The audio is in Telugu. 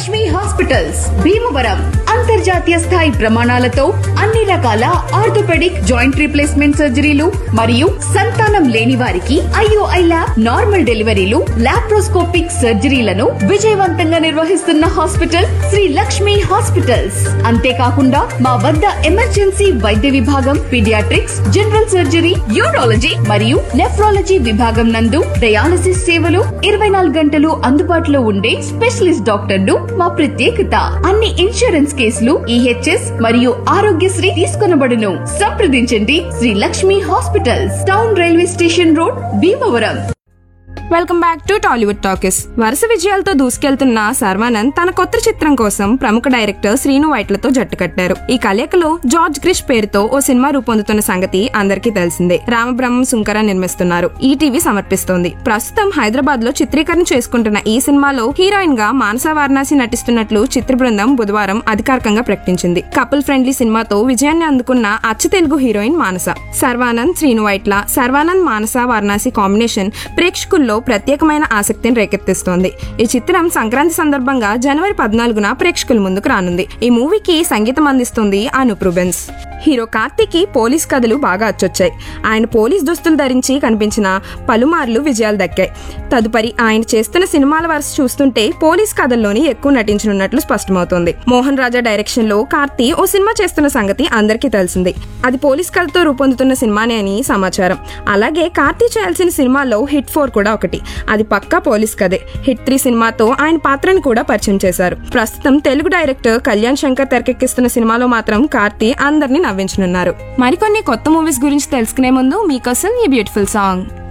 లక్ష్మి హాస్పిటల్స్ భీమవరం అంతర్జాతీయ స్థాయి ప్రమాణాలతో అన్ని రకాల ఆర్థోపెడిక్ జాయింట్ రీప్లేస్మెంట్ సర్జరీలు మరియు సంతానం లేని వారికి ఐఓఐ ల్యాబ్ నార్మల్ డెలివరీలు లాప్రోస్కోపిక్ సర్జరీలను విజయవంతంగా నిర్వహిస్తున్న హాస్పిటల్ శ్రీ లక్ష్మి హాస్పిటల్స్ అంతేకాకుండా మా వద్ద ఎమర్జెన్సీ వైద్య విభాగం పీడియాట్రిక్స్ జనరల్ సర్జరీ యూరాలజీ మరియు నెఫ్రాలజీ విభాగం నందు డయాలసిస్ సేవలు ఇరవై నాలుగు గంటలు అందుబాటులో ఉండే స్పెషలిస్ట్ డాక్టర్లు మా ప్రత్యేకత అన్ని ఇన్సూరెన్స్ కేసులు ఈహెచ్ఎస్ మరియు ఆరోగ్యశ్రీ తీసుకొనబడును సంప్రదించండి Sri Lakshmi hospitals town railway station road Bhimavaram welcome back to Tollywood talkies వరుస విజయాలతో దూసుకెళ్తున్న సర్వానంద్ తన కొత్త చిత్రం కోసం ప్రముఖ డైరెక్టర్ శ్రీను వైట్లతో జట్టు కట్టారు ఈ కలయికలో జార్జ్ క్రిష్ పేరుతో ఓ సినిమా రూపొందుతున్న సంగతి అందరికీ తెలిసిందే రామబ్రహ్మం సుంకర నిర్మిస్తున్నారు ఈటీవీ సమర్పిస్తోంది ప్రస్తుతం హైదరాబాద్ లో చిత్రీకరణ చేసుకుంటున్న ఈ సినిమాలో హీరోయిన్ గా మానస వారణాసి నటిస్తున్నట్లు చిత్ర బృందం బుధవారం అధికారికంగా ప్రకటించింది కపుల్ ఫ్రెండ్లీ సినిమాతో విజయాన్ని అందుకున్న అచ్చ తెలుగు హీరోయిన్ మానస సర్వానంద్ శ్రీను వైట్ల సర్వానంద్ మానస వారణాసి కాంబినేషన్ ప్రేక్షకుల్లో ప్రత్యేకమైన ఆసక్తిని రేకెత్తిస్తోంది ఈ చిత్రం సంక్రాంతి సందర్భంగా జనవరి పద్నాలుగున ప్రేక్షకుల ముందుకు రానుంది ఈ మూవీకి సంగీతం అందిస్తుంది అనూప్ రూబెన్స్ హీరో కార్తీక్ పోలీస్ కథలు బాగా అచ్చొచ్చాయి ఆయన పోలీస్ దుస్తులు ధరించి కనిపించిన పలుమార్లు విజయాలు దక్కాయి తదుపరి ఆయన చేస్తున్న సినిమాల వరుస చూస్తుంటే పోలీస్ కథల్లోని ఎక్కువ నటించనున్నట్లు స్పష్టమవుతోంది మోహన్ రాజా డైరెక్షన్ లో కార్తీ ఓ సినిమా చేస్తున్న సంగతి అందరికీ తెలిసిందే అది పోలీస్ కథతో రూపొందుతున్న సినిమానే అని సమాచారం అలాగే కార్తీ చేయాల్సిన సినిమాలో హిట్ ఫోర్ కూడా ఒకటి అది పక్కా పోలీస్ కథే హిట్ త్రీ సినిమాతో ఆయన పాత్రను కూడా పరిచయం చేశారు ప్రస్తుతం తెలుగు డైరెక్టర్ కళ్యాణ్ శంకర్ తెరకెక్కిస్తున్న సినిమాలో మాత్రం కార్తీ అందరినీ నవ్వించనున్నారు మరికొన్ని కొత్త మూవీస్ గురించి తెలుసుకునే ముందు మీకోసం ఈ బ్యూటిఫుల్ సాంగ్